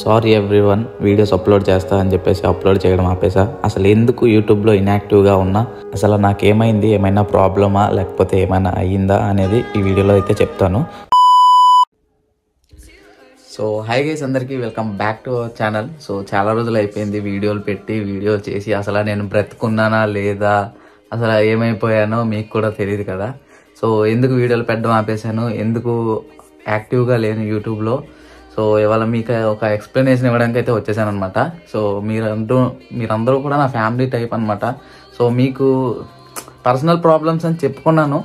sorry everyone videos upload చేస్తా అని చెప్పేసి అప్లోడ్ చేయడం ఆపేసా అసలు ఎందుకు యూట్యూబ్లో ఇన్యాక్టివ్గా ఉన్నా అసలు నాకేమైంది ఏమైనా ప్రాబ్లమా లేకపోతే ఏమైనా అయ్యిందా అనేది ఈ వీడియోలో అయితే చెప్తాను సో హాయ్ గైస్ అందరికీ welcome back to our channel so చాలా రోజులు అయిపోయింది వీడియోలు పెట్టి వీడియో చేసి అసలు నేను బ్రతుకున్నానా లేదా అసలు ఏమైపోయానో మీకు కూడా తెలియదు కదా సో ఎందుకు వీడియోలు పెట్టడం ఆపేశాను ఎందుకు యాక్టివ్గా లేను యూట్యూబ్లో సో ఇవాళ మీకు ఒక ఎక్స్ప్లెనేషన్ ఇవ్వడానికి అయితే వచ్చేసాను అనమాట సో మీరందరూ మీరందరూ కూడా నా ఫ్యామిలీ టైప్ అనమాట సో మీకు పర్సనల్ ప్రాబ్లమ్స్ అని చెప్పుకున్నాను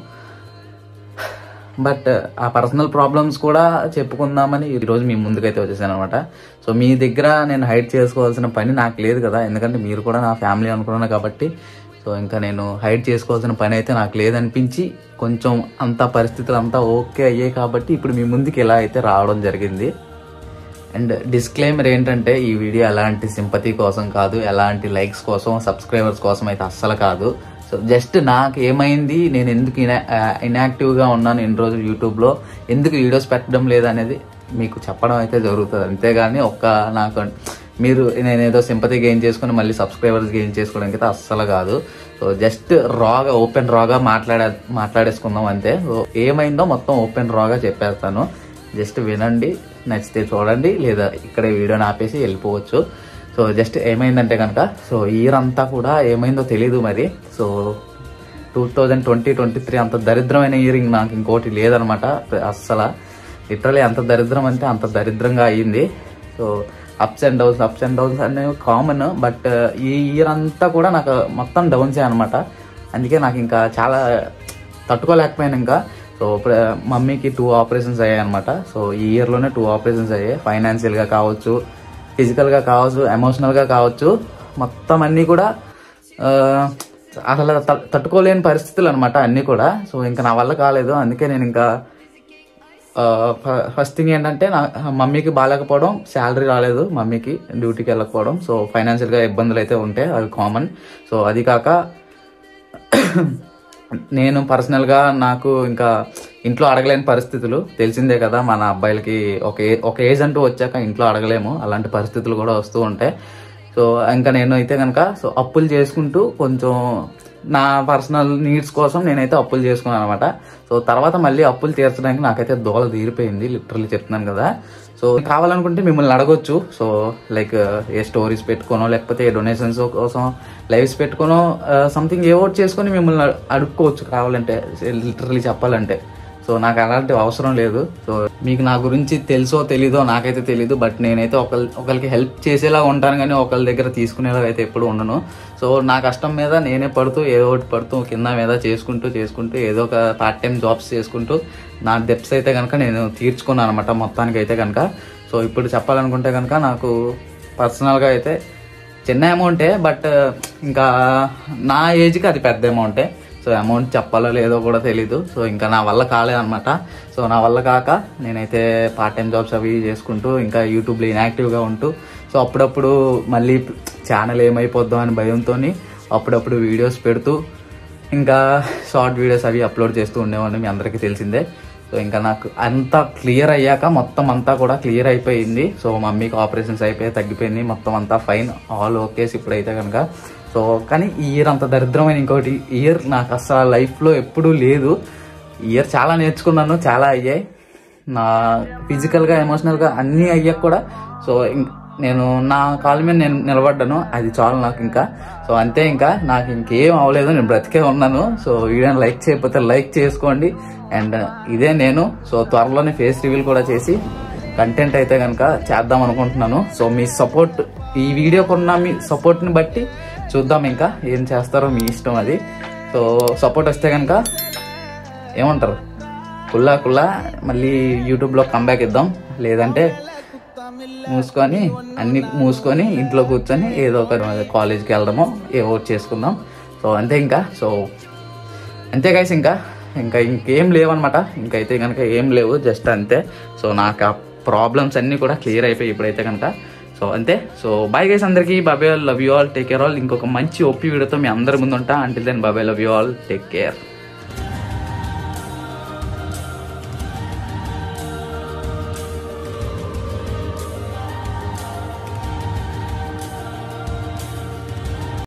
బట్ ఆ పర్సనల్ ప్రాబ్లమ్స్ కూడా చెప్పుకుందామని ఈరోజు మీ ముందుకైతే వచ్చేసాను అనమాట సో మీ దగ్గర నేను హైడ్ చేసుకోవాల్సిన పని నాకు లేదు కదా ఎందుకంటే మీరు కూడా నా ఫ్యామిలీ అనుకున్నాను కాబట్టి సో ఇంకా నేను హైడ్ చేసుకోవాల్సిన పని అయితే నాకు లేదనిపించి కొంచెం అంత పరిస్థితులు అంతా ఓకే అయ్యాయి కాబట్టి ఇప్పుడు మీ ముందుకి ఇలా అయితే రావడం జరిగింది అండ్ డిస్క్లైమర్ ఏంటంటే ఈ వీడియో ఎలాంటి సింపతి కోసం కాదు ఎలాంటి లైక్స్ కోసం సబ్స్క్రైబర్స్ కోసం అయితే అస్సలు కాదు సో జస్ట్ నాకు ఏమైంది నేను ఎందుకు ఇనా ఇన్యాక్టివ్గా ఉన్నాను ఇన్ని రోజులు యూట్యూబ్లో ఎందుకు వీడియోస్ పెట్టడం లేదనేది మీకు చెప్పడం అయితే జరుగుతుంది అంతేగాని ఒక్క నాకు మీరు నేను ఏదో సింపతి గెయిన్ చేసుకుని మళ్ళీ సబ్స్క్రైబర్స్ గెయిన్ చేసుకోవడానికి అయితే అస్సలు కాదు సో జస్ట్ రాగా ఓపెన్ రాగా మాట్లాడే మాట్లాడేసుకుందాం అంతే సో ఏమైందో మొత్తం ఓపెన్ రాగా చెప్పేస్తాను జస్ట్ వినండి నచ్చితే చూడండి లేదా ఇక్కడే వీడియోని ఆపేసి వెళ్ళిపోవచ్చు సో జస్ట్ ఏమైందంటే కనుక సో ఇయర్ అంతా కూడా ఏమైందో తెలియదు మరి so two thousand twenty twenty three అంత దరిద్రమైన ఇయర్ నాకు ఇంకోటి లేదనమాట అస్సలు లిటరలీ అంత దరిద్రం అంటే అంత దరిద్రంగా అయ్యింది so ups and downs ups and downs అనేవి కామన్ బట్ ఈ ఇయర్ అంతా కూడా నాకు మొత్తం డౌన్సే అనమాట అందుకే నాకు ఇంకా చాలా తట్టుకోలేకపోయాను ఇంకా సో ఇప్పుడు మమ్మీకి టూ ఆపరేషన్స్ అయ్యాయి అనమాట సో ఈ ఇయర్లోనే టూ ఆపరేషన్స్ అయ్యాయి ఫైనాన్షియల్గా కావచ్చు ఫిజికల్గా కావచ్చు ఎమోషనల్గా కావచ్చు మొత్తం అన్నీ కూడా ఆ, అసలు త- తట్టుకోలేని పరిస్థితులు అనమాట అన్నీ కూడా సో ఇంకా నా వల్ల కాలేదు అందుకే నేను ఇంకా ఫస్ట్ థింగ్ ఏంటంటే నా మమ్మీకి బాగాలేకపోవడం శాలరీ రాలేదు మమ్మీకి డ్యూటీకి వెళ్ళకపోవడం సో ఫైనాన్షియల్గా ఇబ్బందులు అయితే ఉంటాయి అవి కామన్ సో అది కాక నేను పర్సనల్గా నాకు ఇంకా ఇంట్లో అడగలేని పరిస్థితులు తెలిసిందే కదా మన అబ్బాయిలకి ఒక ఏ- ఒక ఏజ్ అంటూ వచ్చాక ఇంట్లో అడగలేము అలాంటి పరిస్థితులు కూడా వస్తూ ఉంటాయి సో ఇంకా నేను అయితే కనుక సో అప్పులు చేసుకుంటూ కొంచెం నా పర్సనల్ నీడ్స్ కోసం నేనైతే అప్పులు చేసుకున్నాను అనమాట సో తర్వాత మళ్ళీ అప్పులు తీర్చడానికి నాకైతే దోల తీరిపోయింది లిటరల్లీ చెప్తున్నాను కదా సో కావాలనుకుంటే మిమ్మల్ని అడగొచ్చు సో లైక్ ఏ స్టోరీస్ పెట్టుకోనో లేకపోతే ఏ డొనేషన్స్ కోసం లైవ్స్ పెట్టుకోనో సంథింగ్ ఏ ఓట్ చేసుకొని మిమ్మల్ని అడు- అడుక్కోవచ్చు కావాలంటే లిటరల్లీ చెప్పాలంటే సో నాకు అలాంటి అవసరం లేదు సో మీకు నా గురించి తెలుసో తెలీదో నాకైతే తెలీదు బట్ నేనైతే ఒకరి ఒకరికి హెల్ప్ చేసేలా ఉంటాను కానీ ఒకరి దగ్గర తీసుకునేలా అయితే ఎప్పుడు ఉండను సో నా కష్టం మీద నేనే పడుతూ ఏదో ఒకటి పడుతూ కింద మీద చేసుకుంటూ చేసుకుంటూ ఏదో ఒక పార్ట్ టైం జాబ్స్ చేసుకుంటూ నా డెప్స్ అయితే కనుక నేను తీర్చుకున్నాను అనమాట మొత్తానికి అయితే కనుక సో ఇప్పుడు చెప్పాలనుకుంటే కనుక నాకు పర్సనల్గా అయితే చిన్న అమౌంటే బట్ ఇంకా నా ఏజ్కి అది పెద్ద అమౌంటే సో అమౌంట్ చెప్పాలో లేదో కూడా తెలీదు సో ఇంకా నా వల్ల కాలేదన్నమాట సో నా వల్ల కాక నేనైతే పార్ట్ టైం జాబ్స్ అవి చేసుకుంటూ ఇంకా యూట్యూబ్లో ఇన్యాక్టివ్గా ఉంటూ సో అప్పుడప్పుడు మళ్ళీ ఛానల్ ఏమైపోద్దాం అని భయంతో అప్పుడప్పుడు వీడియోస్ పెడుతూ ఇంకా షార్ట్ వీడియోస్ అవి అప్లోడ్ చేస్తూ ఉండేవాడిని మీ అందరికీ తెలిసిందే సో ఇంకా నాకు అంతా క్లియర్ అయ్యాక మొత్తం అంతా కూడా క్లియర్ అయిపోయింది సో మమ్మీకి ఆపరేషన్స్ అయిపోయి తగ్గిపోయింది మొత్తం అంతా ఫైన్ ఆల్ ఓకేస్ ఇప్పుడైతే కనుక సో కానీ ఈ ఇయర్ అంత దరిద్రమైన ఇంకోటి ఇయర్ నాకు అసలు లైఫ్లో ఎప్పుడూ లేదు ఈ ఇయర్ చాలా నేర్చుకున్నాను చాలా అయ్యాయి నా ఫిజికల్గా ఎమోషనల్గా అన్నీ అయ్యాక కూడా సో ఇం- నేను నా కాళ్ళ మీద నేను నిలబడ్డాను అది చాలు నాకు ఇంకా సో అంతే ఇంకా నాకు ఇంకేం అవ్వలేదు నేను బ్రతికే ఉన్నాను సో వీడియోని లైక్ చేయకపోతే లైక్ చేసుకోండి అండ్ ఇదే నేను సో త్వరలోనే ఫేస్ రివీల్ కూడా చేసి కంటెంట్ అయితే కనుక చేద్దాం అనుకుంటున్నాను సో మీ సపోర్ట్ ఈ వీడియోకున్న మీ సపోర్ట్ని బట్టి చూద్దాం ఇంకా ఏం చేస్తారో మీ ఇష్టం అది సో సపోర్ట్ వస్తే కనుక ఏమంటారు కుల్లా కుల్లా మళ్ళీ యూట్యూబ్లో కంబ్యాక్ ఇద్దాం లేదంటే మూసుకొని అన్ని మూసుకొని ఇంట్లో కూర్చొని ఏదో ఒక కాలేజ్కి వెళ్ళడమో ఏవో ఒకటి చేసుకుందాం సో అంతే ఇంకా సో అంతే గైస్ ఇంకా ఇంకా ఇంకేం లేవన్నమాట ఇంకైతే కనుక ఏం లేవు జస్ట్ అంతే సో నాకు ఆ ప్రాబ్లమ్స్ అన్నీ కూడా క్లియర్ అయిపోయి ఇప్పుడైతే కనుక సో అంతే సో బాయ్ గైస్ అందరికీ bye bye love you all take care all ఇంకొక మంచి ఒప్పి వీడియోతో మీ అందరి ముందు ఉంటా until then bye bye love you all take care